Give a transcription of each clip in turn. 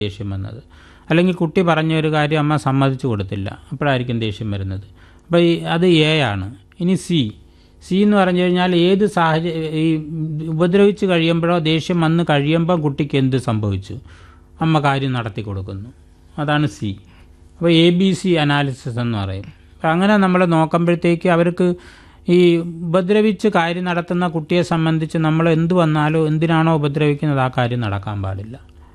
ദേഷ്യം വന്നത് അല്ലെങ്കിൽ കുട്ടി പറഞ്ഞ ഒരു കാര്യം അമ്മ സമ്മതിച്ചു കൊടുത്തില്ല അപ്പോഴായിരിക്കും ദേഷ്യം വരുന്നത് അപ്പോൾ ഈ അത് എ ആണ് ഇനി സി സി എന്ന് പറഞ്ഞു കഴിഞ്ഞാൽ ഏത് സാഹചര്യം ഈ ഉപദ്രവിച്ച് കഴിയുമ്പോഴോ ദേഷ്യം വന്ന് കഴിയുമ്പോൾ കുട്ടിക്ക് എന്ത് സംഭവിച്ചു അമ്മ കാര്യം നടത്തി കൊടുക്കുന്നു അതാണ് സി അപ്പോൾ എ ബി സി അനാലിസിസ് എന്ന് പറയും അപ്പം അങ്ങനെ നമ്മൾ നോക്കുമ്പോഴത്തേക്ക് അവർക്ക് ഈ ഉപദ്രവിച്ച് കാര്യം നടത്തുന്ന കുട്ടിയെ സംബന്ധിച്ച് നമ്മൾ എന്ത് വന്നാലോ എന്തിനാണോ ഉപദ്രവിക്കുന്നത് ആ കാര്യം നടക്കാൻ പാടില്ല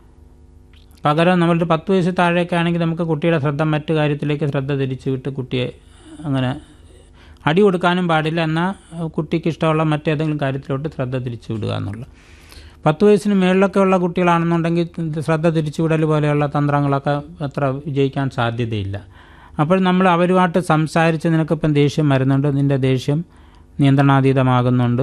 പകരം നമ്മളൊരു പത്ത് വയസ്സ് താഴെയൊക്കെ ആണെങ്കിൽ നമുക്ക് കുട്ടിയുടെ ശ്രദ്ധ മറ്റു കാര്യത്തിലേക്ക് ശ്രദ്ധ തിരിച്ചു വിട്ട് കുട്ടിയെ അങ്ങനെ അടി കൊടുക്കാനും പാടില്ല എന്നാൽ കുട്ടിക്ക് ഇഷ്ടമുള്ള മറ്റേതെങ്കിലും കാര്യത്തിലോട്ട് ശ്രദ്ധ തിരിച്ചു വിടുക എന്നുള്ള പത്ത് വയസ്സിന് മേളിലൊക്കെ ഉള്ള കുട്ടികളാണെന്നുണ്ടെങ്കിൽ ശ്രദ്ധ തിരിച്ചുവിടൽ പോലെയുള്ള തന്ത്രങ്ങളൊക്കെ അത്ര വിജയിക്കാൻ സാധ്യതയില്ല അപ്പോൾ നമ്മൾ അവരുമായിട്ട് സംസാരിച്ച് നിനക്കിപ്പം ദേഷ്യം വരുന്നുണ്ട് നിൻ്റെ ദേഷ്യം നിയന്ത്രണാതീതമാകുന്നുണ്ട്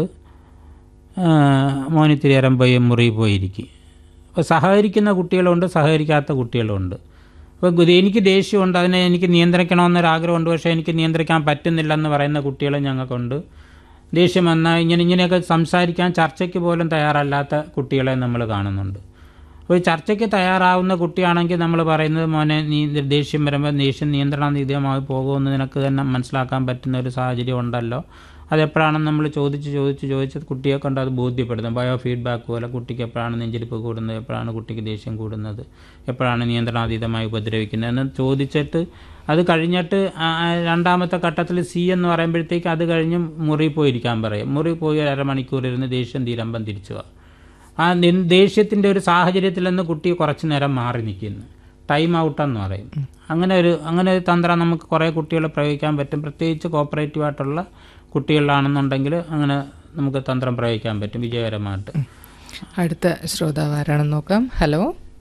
മോനിത്തിരിയേരം പോയി മുറി പോയിരിക്കും അപ്പോൾ സഹകരിക്കുന്ന കുട്ടികളുണ്ട് സഹകരിക്കാത്ത കുട്ടികളുണ്ട് അപ്പോൾ എനിക്ക് ദേഷ്യമുണ്ട് അതിനെ എനിക്ക് നിയന്ത്രിക്കണമെന്നൊരാഗ്രഹമുണ്ട് പക്ഷേ എനിക്ക് നിയന്ത്രിക്കാൻ പറ്റുന്നില്ലെന്ന് പറയുന്ന കുട്ടികൾ ഞങ്ങൾക്കുണ്ട് ദേഷ്യം വന്നാൽ ഇങ്ങനെ ഇങ്ങനെയൊക്കെ സംസാരിക്കാൻ ചർച്ചയ്ക്ക് പോലും തയ്യാറല്ലാത്ത കുട്ടികളെ നമ്മൾ കാണുന്നുണ്ട് അപ്പോൾ ചർച്ചയ്ക്ക് തയ്യാറാവുന്ന കുട്ടിയാണെങ്കിൽ നമ്മൾ പറയുന്നത് മോനെ നീ ദേഷ്യം വരുമ്പോൾ ദേഷ്യം നിയന്ത്രണാതീതമായി പോകുമെന്ന് നിനക്ക് തന്നെ മനസ്സിലാക്കാൻ പറ്റുന്ന ഒരു സാഹചര്യം ഉണ്ടല്ലോ അതെപ്പോഴാണെന്ന് നമ്മൾ ചോദിച്ച് ചോദിച്ച് ചോദിച്ച് കുട്ടിയെ കൊണ്ട് അത് ബോധ്യപ്പെടുത്തും ബയോ ഫീഡ്ബാക്ക് പോലെ കുട്ടിക്ക് എപ്പോഴാണ് നെഞ്ചിരിപ്പ് കൂടുന്നത് എപ്പോഴാണ് കുട്ടിക്ക് ദേഷ്യം കൂടുന്നത് എപ്പോഴാണ് നിയന്ത്രണാതീതമായി ഉപദ്രവിക്കുന്നത് എന്ന് ചോദിച്ചിട്ട് അത് കഴിഞ്ഞിട്ട് രണ്ടാമത്തെ ഘട്ടത്തിൽ സി എന്ന് പറയുമ്പോഴത്തേക്ക് അത് കഴിഞ്ഞ് മുറി പോയിരിക്കാൻ പറയും മുറി പോയി അരമണിക്കൂർ ഇരുന്ന് ദേഷ്യം തീരമ്പം തിരിച്ചു പോവാം ആ ദേഷ്യത്തിൻ്റെ ഒരു സാഹചര്യത്തിൽ നിന്ന് കുട്ടി കുറച്ച് നേരം മാറി നിൽക്കുന്നു ടൈം ഔട്ടെന്ന് പറയും അങ്ങനെ ഒരു അങ്ങനെ ഒരു തന്ത്രം നമുക്ക് കുറേ കുട്ടികൾ പ്രയോഗിക്കാൻ പറ്റും പ്രത്യേകിച്ച് കോപ്പറേറ്റീവായിട്ടുള്ള കുട്ടികളിലാണെന്നുണ്ടെങ്കിൽ അങ്ങനെ നമുക്ക് തന്ത്രം പ്രയോഗിക്കാൻ പറ്റും വിജയകരമായിട്ട് അടുത്ത ശ്രോതാവ് ആരാണെന്ന് നോക്കാം ഹലോ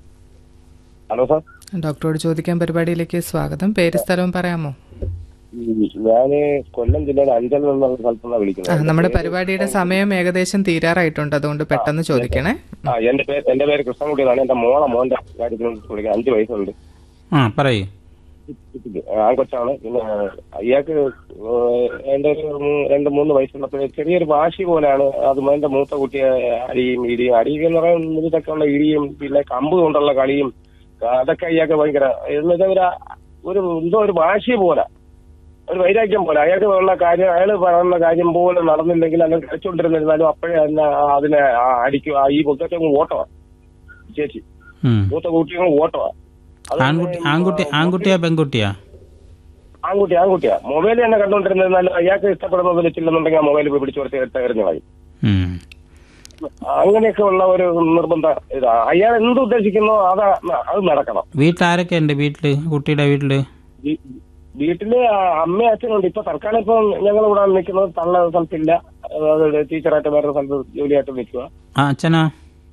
ഹലോ സാർ ഡോക്ടറോട് ചോദിക്കാൻ പരിപാടിയിലേക്ക് സ്വാഗതം പേര് സ്ഥലവും പറയാമോ ഞാന് കൊല്ലം ജില്ലയിലെ അഞ്ചൽ എന്നുള്ള സ്ഥലത്തുനിന്നാണ് ആ വിളിക്കുന്നത് നമ്മുടെ പരിപാടിയുടെ സമയം ഏകദേശം തീരാറായിട്ടുണ്ട് അതുകൊണ്ട് പെട്ടെന്ന് ചോദിക്കണേ ആ എന്റെ പേര് എന്റെ പേര് കൃഷ്ണൻകുട്ടി എന്നാണ് എന്റെ മോളെ മോന്റെ കാര്യത്തിന് വിളിക്കുന്നത് അഞ്ചു വയസ്സുണ്ട് ആ പറയൂ ആൺകൊച്ചാണ് പിന്നെ ഇയാൾക്ക് എന്റെ ഒരു മൂ- രണ്ട് മൂന്ന് വയസ്സുള്ളപ്പോൾ ചെറിയൊരു വാശി പോലെയാണ് അത് എന്റെ മൂത്ത കുട്ടിയെ അടിയും ഇടിയും അടിയും എന്ന് പറയുന്നത് ഇതൊക്കെ ഉള്ള ഇടിയും പിന്നെ കമ്പ് കൊണ്ടുള്ള കളിയും അതൊക്കെ ഇയാൾക്ക് ഭയങ്കര എന്ന് വെച്ചാൽ ഒരു ഒരു എന്തോ ഒരു വാശി പോലെ ഒരു വൈരാഗ്യം പോലെ അയാൾക്ക് ഉള്ള കാര്യം അയാൾ പറയുന്ന കാര്യം പോലെ നടന്നില്ലെങ്കിൽ അല്ലെങ്കിൽ കളിച്ചുകൊണ്ടിരുന്നിരുന്നാലും അപ്പോഴേ തന്നെ അതിനെ ആ അടിക്കുക ഈ മുഖത്തൊക്കെ ഓട്ടമാണ് ചേച്ചി ഉം. മൂത്ത കുട്ടികൾ ഓട്ടമാണ് ആൺകുട്ടി ആൺകുട്ടി ആൺകുട്ടിയാ പെൺകുട്ടിയാ ആൺകുട്ടി ആൺകുട്ടിയാ മൊബൈൽ തന്നെ കണ്ടോണ്ടിരുന്നാലും അയാൾക്ക് ഇഷ്ടപ്പെടുന്നത് വെച്ചില്ലെന്നുണ്ടെങ്കിൽ ആ മൊബൈൽ പോയി പിടിച്ചു കൊടുത്ത് എറിഞ്ഞു കളയും ഉം. അങ്ങനെയൊക്കെ ഉള്ള ഒരു നിർബന്ധ ഇതാ അയാൾ എന്ത് ഉദ്ദേശിക്കുന്നോ അതാ അത് നടക്കണം വീട്ടിലാരൊക്കെ ഉണ്ട് വീട്ടില് കുട്ടിയുടെ വീട്ടില് വീ- വീട്ടില് അമ്മയും അച്ഛനുണ്ട് ഇപ്പൊ തൽക്കാലം ഇപ്പൊ ഞങ്ങൾ ഇവിടെ നിൽക്കുന്നത് തള്ള സ്ഥലത്തില്ല അത് ടീച്ചറായിട്ട് വേറെ സ്ഥലത്ത് ജോലിയായിട്ട് നിൽക്കുക ആ അച്ഛനാ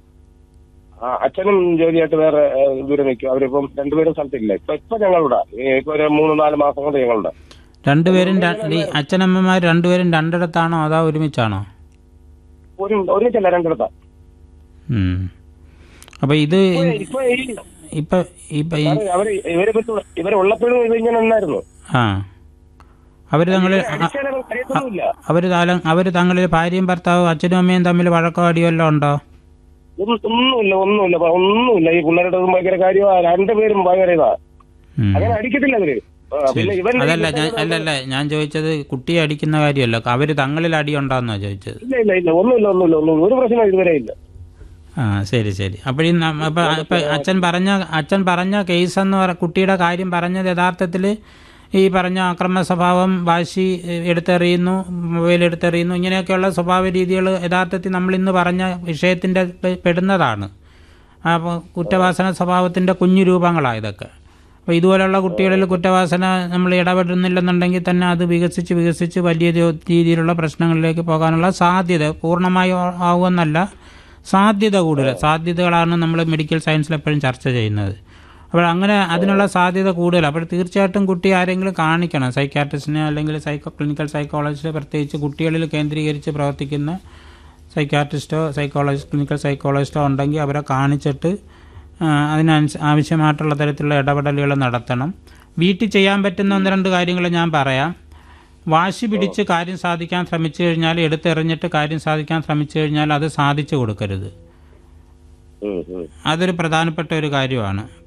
ആ, അച്ഛനും ജോലിയായിട്ട് വേറെ ഏ, ദൂരെ നിൽക്കുക അവരിപ്പം രണ്ടുപേരും സ്ഥലത്തില്ല ഇപ്പൊ ഇപ്പൊ ഞങ്ങളിവിടെ ഇപ്പൊ ഒരു മൂന്ന് നാല് മാസം കൊണ്ട് ഞങ്ങളുണ്ട് രണ്ടുപേരും ര- ഈ അച്ഛനമ്മമാർ രണ്ടുപേരും രണ്ടിടത്താണോ അതോ ഒരുമിച്ചാണോ ഒരു ഒരുമിച്ചല്ല രണ്ടിടത്താ ഉം. അപ്പൊ ഇത് ഇപ്പൊ ഈ ഇപ്പൊ ഇപ്പൊ ഈ അവര് ഇവരെ പറ്റി ഇവരുള്ളപ്പോഴും ഇത് ഇങ്ങനെ ഒന്നായിരുന്നു ആ അവര് തങ്ങളിൽ അടിച്ചാലും അറിയത്തൊന്നുമില്ല അവര് താലം അവര് തങ്ങളിൽ ഭാര്യയും ഭർത്താവും അച്ഛനും അമ്മയും തമ്മിൽ വഴക്കോ അടിയോ വല്ലതും ഉണ്ടോ ഒന്നും- ഒന്നുമില്ല ഒന്നുമില്ല പ- ഒന്നുമില്ല ഈ പിള്ളേരുടെ ഒന്നും ഭയങ്കര കാര്യമാ രണ്ടുപേരും ഭയങ്കര ഇതാ ഉം. അങ്ങനെ അടിക്കത്തില്ല അവര് ആ, പിന്നെ ഇവൻ അതല്ല ഞാൻ അല്ലല്ല ഞാൻ ചോദിച്ചത് കുട്ടിയെ അടിക്കുന്ന കാര്യമല്ല അവര് തങ്ങളിൽ അടി ഉണ്ടോന്നാ ചോദിച്ചത് ഇല്ല ഇല്ല ഇല്ല ഒന്നുമില്ല ഒന്നുമില്ല ഒന്നും ഒരു പ്രശ്നം ഇതുവരെ ഇല്ല ആ ശരി ശരി അപ്പോൾ ഈ ന- അപ്പൊ അപ്പൊ അച്ഛൻ പറഞ്ഞ അച്ഛൻ പറഞ്ഞ കേസ് എന്ന് പറ കുട്ടിയുടെ കാര്യം പറഞ്ഞത് യഥാർത്ഥത്തിൽ ഈ പറഞ്ഞ ആക്രമണ സ്വഭാവം വാശി എ- എടുത്തെറിയുന്നു മൊബൈൽ എടുത്തെറിയുന്നു ഇങ്ങനെയൊക്കെയുള്ള സ്വഭാവ രീതികൾ യഥാർത്ഥത്തിൽ നമ്മൾ ഇന്ന് പറഞ്ഞ വിഷയത്തിൻ്റെ പെ- പെടുന്നതാണ് അപ്പോൾ കുറ്റവാസന സ്വഭാവത്തിൻ്റെ കുഞ്ഞു രൂപങ്ങളാണ് ഇതൊക്കെ അപ്പോൾ ഇതുപോലുള്ള കുട്ടികളിൽ കുറ്റവാസന നമ്മൾ ഇടപെടുന്നില്ലെന്നുണ്ടെങ്കിൽ തന്നെ അത് വികസിച്ച് വികസിച്ച് വലിയ രൂ- രീതിയിലുള്ള പ്രശ്നങ്ങളിലേക്ക് പോകാനുള്ള സാധ്യത പൂർണ്ണമായി ആവുമെന്നല്ല സാധ്യത കൂടുതൽ സാധ്യതകളാണ് നമ്മൾ മെഡിക്കൽ സയൻസിൽ എപ്പോഴും ചർച്ച ചെയ്യുന്നത് അപ്പോൾ അങ്ങനെ അതിനുള്ള സാധ്യത കൂടുതൽ അപ്പോൾ തീർച്ചയായിട്ടും കുട്ടി ആരെങ്കിലും കാണിക്കണം സൈക്കാട്രിസ്റ്റിനെ അല്ലെങ്കിൽ സൈക്കോ ക്ലിനിക്കൽ സൈക്കോളജിസ്റ്റ് പ്രത്യേകിച്ച് കുട്ടികളിൽ കേന്ദ്രീകരിച്ച് പ്രവർത്തിക്കുന്ന സൈക്കാട്രിസ്റ്റോ സൈക്കോളജിസ്റ്റ് ക്ലിനിക്കൽ സൈക്കോളജിസ്റ്റോ ഉണ്ടെങ്കിൽ അവരെ കാണിച്ചിട്ട് ആ, അതിനനുസ ആവശ്യമായിട്ടുള്ള തരത്തിലുള്ള ഇടപെടലുകൾ നടത്തണം വീട്ടിൽ ചെയ്യാൻ പറ്റുന്ന ഒന്ന് രണ്ട് കാര്യങ്ങൾ ഞാൻ പറയാം വാശി പിടിച്ച് കാര്യം സാധിക്കാൻ ശ്രമിച്ചു കഴിഞ്ഞാൽ എടുത്തെറിഞ്ഞിട്ട് കാര്യം സാധിക്കാൻ ശ്രമിച്ചു കഴിഞ്ഞാൽ അത് സാധിച്ചു കൊടുക്കരുത് ഉം, ഉം. അതൊരു പ്രധാനപ്പെട്ട ഒരു കാര്യമാണ്